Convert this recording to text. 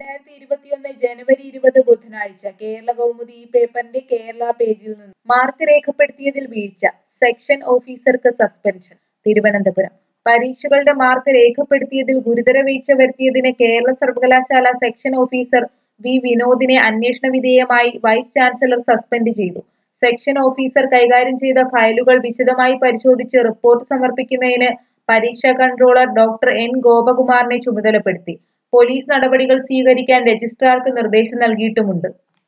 രണ്ടായിരത്തി ഇരുപത്തിയൊന്ന് ജനുവരി ഇരുപത് ബുധനാഴ്ച കേരള കൗമുദി ഈ പേപ്പറിന്റെ കേരള പേജിൽ നിന്ന് മാർക്ക് രേഖപ്പെടുത്തിയതിൽ വീഴ്ച സെക്ഷൻ ഓഫീസർക്ക് സസ്പെൻഷൻ തിരുവനന്തപുരം പരീക്ഷകളുടെ മാർക്ക് രേഖപ്പെടുത്തിയതിൽ ഗുരുതര വീഴ്ച വരുത്തിയതിന് കേരള സർവകലാശാല സെക്ഷൻ ഓഫീസർ വി വിനോദിനെ അന്വേഷണ വിധേയമായി വൈസ് ചാൻസലർ സസ്പെൻഡ് ചെയ്തു സെക്ഷൻ ഓഫീസർ കൈകാര്യം ചെയ്ത ഫയലുകൾ വിശദമായി പരിശോധിച്ച് റിപ്പോർട്ട് സമർപ്പിക്കുന്നതിന് പരീക്ഷാ കൺട്രോളർ ഡോക്ടർ എൻ ഗോപകുമാറിനെ ചുമതലപ്പെടുത്തി പോലീസ് നടപടികൾ സ്വീകരിക്കാൻ രജിസ്ട്രാർക്ക് നിർദ്ദേശം നൽകിയിട്ടുമുണ്ട്